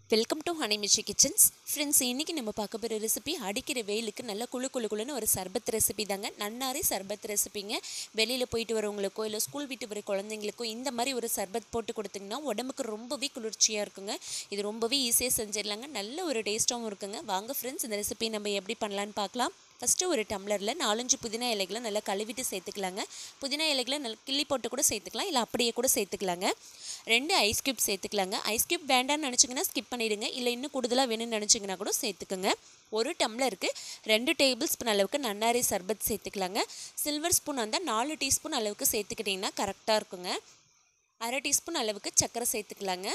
welcome to Animishi kitchens friends இன்றைக்கி நம்ம பார்க்க போகிற ரெசிபி அடிக்கிற வெயிலுக்கு நல்ல குழு குழு குழுன்னு ஒரு சர்பத் ரெசிபி தாங்க நன்னாரி சர்பத் ரெசிபிங்க வெளியில் போயிட்டு வரவங்களுக்கோ இல்லை ஸ்கூல் விட்டு வர குழந்தைங்களுக்கோ இந்த மாதிரி ஒரு சர்பத் போட்டு கொடுத்தீங்கன்னா உடம்புக்கு ரொம்பவே குளிர்ச்சியாக இருக்குங்க இது ரொம்பவே ஈஸியாக செஞ்சிடலாங்க நல்ல ஒரு டேஸ்ட்டாகவும் இருக்குங்க வாங்க ஃப்ரெண்ட்ஸ் இந்த ரெசிபி நம்ம எப்படி பண்ணலான்னு பார்க்கலாம் ஃபஸ்ட்டு ஒரு டம்ளரில் நாலஞ்சு புதினா இலைகளை நல்லா கழுவிட்டு சேர்த்துக்கலாங்க புதினா இலைகளை நல்லா கிள்ளி போட்டு கூட சேர்த்துக்கலாம் இல்லை அப்படியே கூட சேர்த்துக்கலாங்க ரெண்டு ஐஸ் க்யூப் சேர்த்துக்கலாங்க ஐஸ் க்யூப் வேண்டாம்னு நினச்சிங்கன்னா ஸ்கிப் பண்ணிடுங்க இல்லை இன்னும் கூடுதலாக வேணும்னு நினச்சிங்கன்னா கூட சேர்த்துக்கோங்க ஒரு டம்ளருக்கு ரெண்டு டேபிள் ஸ்பூன் அளவுக்கு நன்னாரி சர்பத் சேர்த்துக்கலாங்க சில்வர் ஸ்பூன் வந்தால் நாலு டீஸ்பூன் அளவுக்கு சேர்த்துக்கிட்டிங்கன்னா கரெக்டாக இருக்குங்க அரை டீஸ்பூன் அளவுக்கு சர்க்கரை சேர்த்துக்கலாங்க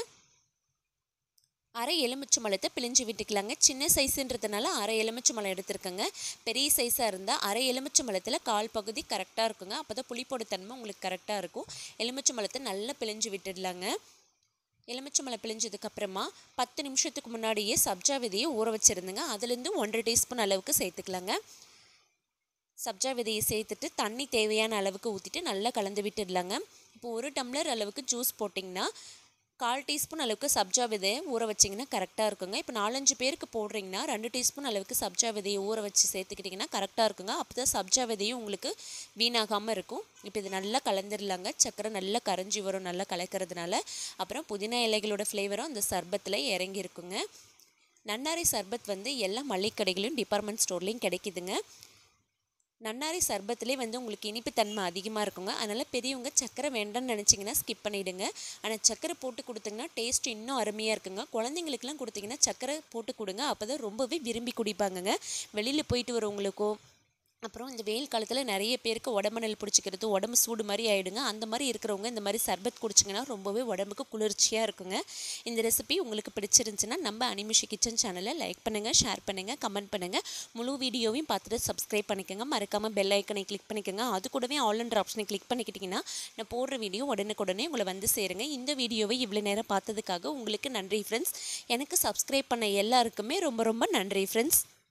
அரை எலுமிச்சை மலத்தை பிழிஞ்சு விட்டுக்கலாங்க சின்ன சைஸுன்றதுனால அரை எலுமிச்சை மலம் எடுத்துருக்கேங்க பெரிய சைஸாக இருந்தால் அரை எலுமிச்சை மலத்தில் கால் பகுதி கரெக்டாக இருக்குங்க அப்போ தான் புளிப்போட தன்மை உங்களுக்கு கரெக்டாக இருக்கும் எலுமிச்சை மலத்தை நல்லா பிழிஞ்சு விட்டுடலாங்க எலுமிச்சை மலை பிழிஞ்சதுக்கப்புறமா பத்து நிமிஷத்துக்கு முன்னாடியே சப்ஜா விதையை ஊற வச்சுருந்துங்க அதுலேருந்து ஒன்றரை டீஸ்பூன் அளவுக்கு சேர்த்துக்கலாங்க சப்ஜா விதையை சேர்த்துட்டு தண்ணி தேவையான அளவுக்கு ஊற்றிட்டு நல்லா கலந்து விட்டுடலாங்க இப்போ ஒரு டம்ளர் அளவுக்கு ஜூஸ் போட்டிங்கன்னா கால் டீஸ்பூன் அளவுக்கு சப்ஜா விதையை ஊற வச்சிங்கன்னா கரெக்டாக இருக்குங்க இப்போ நாலஞ்சு பேருக்கு போடுறீங்கன்னா ரெண்டு டீஸ்பூன் அளவுக்கு சப்ஜா விதையை ஊற வச்சு சேர்த்துக்கிட்டிங்கன்னா கரெக்டாக இருக்குங்க அப்போ தான் சப்ஜா விதையும் உங்களுக்கு வீணாகாமல் இருக்கும் இப்போ இது நல்லா கலந்துடலாங்க சக்கரை நல்லா கரைஞ்சி வரும் நல்லா கலக்கிறதுனால அப்புறம் புதினா இலைகளோட ஃப்ளேவரும் அந்த சர்பத்தில் இறங்கி இருக்குங்க நன்னாரி சர்பத் வந்து எல்லா மளிகைக்கடைகளையும் டிபார்ட்மெண்ட் ஸ்டோர்லேயும் கிடைக்குதுங்க நன்னாரி சர்பத்துலேயே வந்து உங்களுக்கு இனிப்பு தன்மை அதிகமாக இருக்குங்க அதனால் பெரியவங்க சக்கரை வேண்டாம்னு நினச்சிங்கன்னா ஸ்கிப் பண்ணிவிடுங்க ஆனால் சக்கரை போட்டு கொடுத்தீங்கன்னா டேஸ்ட் இன்னும் அருமையாக இருக்குங்க குழந்தைங்களுக்குலாம் கொடுத்தீங்கன்னா சக்கரை போட்டு கொடுங்க அப்போ தான் ரொம்பவே விரும்பி குடிப்பாங்கங்க வெளியில் போயிட்டு வரவங்களுக்கோ அப்புறம் இந்த வெயில் காலத்தில் நிறைய பேருக்கு உடம்புநல் பிடிச்சிக்கிறது உடம்பு சூடு மாதிரி ஆகிடுங்க அந்த மாதிரி இருக்கிறவங்க இந்த மாதிரி சர்பத் குடிச்சிங்கன்னா ரொம்பவே உடம்புக்கு குளிர்ச்சியாக இருக்குங்க இந்த ரெசிபி உங்களுக்கு பிடிச்சிருந்துச்சுன்னா நம்ம அனிமிஷி கிச்சன் சேனலை லைக் பண்ணுங்கள் ஷேர் பண்ணுங்கள் கமெண்ட் பண்ணுங்கள் முழு வீடியோவையும் பார்த்துட்டு சப்ஸ்கிரைப் பண்ணிக்கோங்க மறக்காமல் பெல் ஐக்கனை கிளிக் பண்ணிக்கோங்க அது கூடவே ஆல்ன்ற ஆப்ஷனை கிளிக் பண்ணிக்கிட்டிங்கன்னா நான் போடுற வீடியோ உடனுக்குடனே உங்களை வந்து சேருங்க இந்த வீடியோவை இவ்வளோ நேரம் பார்த்ததுக்காக உங்களுக்கு நன்றி ஃப்ரெண்ட்ஸ் எனக்கு சப்ஸ்கிரைப் பண்ண எல்லாருக்குமே ரொம்ப ரொம்ப நன்றி ஃப்ரெண்ட்ஸ்